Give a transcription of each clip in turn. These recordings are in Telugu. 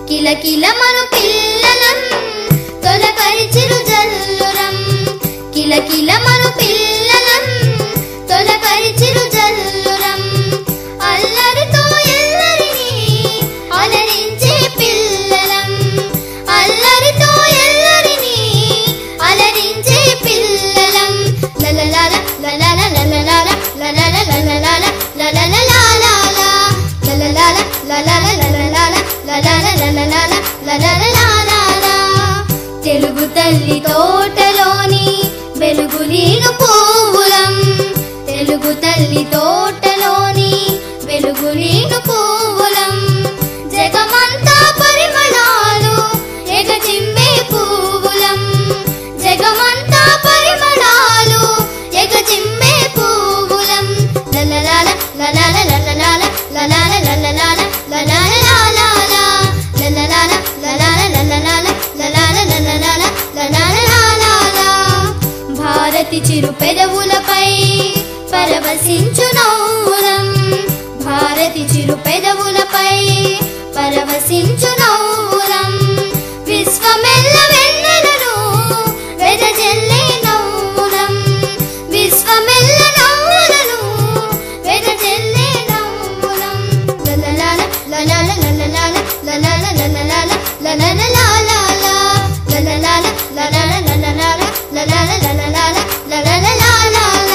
కిలకిలమను పిల్లలం తొలకరిచిరు జల్లురం కిలకిలమను పిల్లలం తొలకరిచిరు జల్లురం అల్లరితో ఎల్లరిని అలరించే పిల్లలం అల్లరితో ఎల్లరిని అలరించే పిల్లలం లలలాల లలల లలలాల లలల లలలాల లలలలాలాల లలలాల లలల లలలాల లలల లలలాల లలలలాలాల తెలుగు తల్లి తోటలోని వెలుగు నీను పువ్వులం తెలుగు తల్లి తోటలోని వెలుగు నీను పువ్వులం జగమంతా పరిమళాలు ఎగజిమ్మే పువ్వులం జగమంతా పరిమళాలు ఎగజిమ్మే పువ్వులం లలలాల లలాల లలలాల లలాల లలలాల లలాలలాలాల లలలాల లలాల లలలాల లలాల లలలాల లలాలలాలాల భారతి చిరు పెదవులపై పరవశించు నవ్వులం భారతి చిరు పెదవులపై పరవశించు నవ్వులం విశ్వమెల్ల వెన్నెలను వెదజల్లే నవ్వులం విశ్వమెల్ల నవ్వులను వెదజల్లే నవ్వులం లలలాల లలాల లలలాల లలాల లలలాల లలలలాలాల లలలాల లలాల లలలాల లలాల లలలాల లలలలాలాల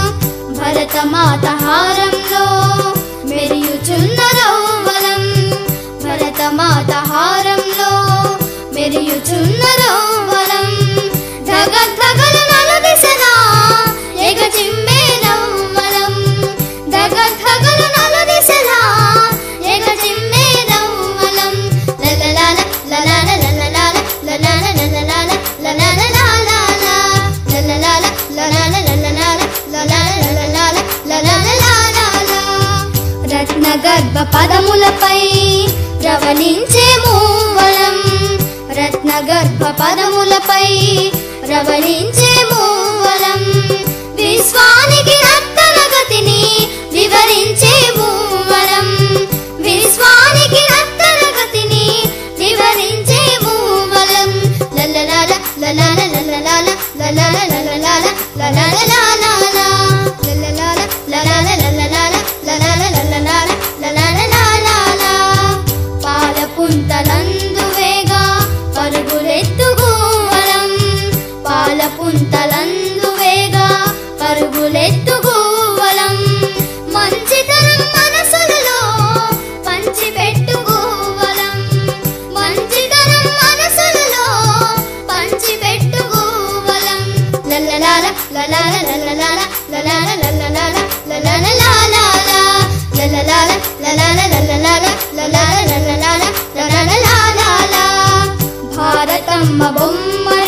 భరతమాత హారంలో మెరియుచున్న రౌవలం భరతమాత హారంలో మెరియుచున్న రౌవలం ధగ ధగల నలుదిశలా ఎగజిమ్మే నవ్వలం ధగ ధగల నలుదిశలా ఎగజిమ్మే నవ్వలం లలలాల లలాల లలలాల లలాల లలలాల లలలలాలాల లలలాల లలాల లలలాల లలాల లలలాల లలలలాలాల రత్న గర్భ పదములపై రవళించే మూవలం రత్న గర్భ పదములపై రవళించే మూవలం విశ్వానికి రత్తన గతిని వివరించే మూవలం విశ్వానికి రత్తన గతిని వివరించే మూవలం లలలాల లలాల లలలాల లలాల లలలాల లలలలాలాల లలలాల లలాల లలలాల లలాల లలలాల లలలలాలాల పాల పుంతలందు వేగా పరుగులెత్తుగూవలం పాల పుంతలందు వేగా పరుగులెత్తుగూవలం మంచితనం మనసులలో పంచిపెట్టుగూవలం మంచితనం మనసులలో పంచిపెట్టుగూవలం లలలాల లలాల లలలాల లలాల లలలాల లలలలాలాల లలలాల లలాల లలలాల లలాల లలలాల లలలలాలాల భారతమ్మ బొమ్మ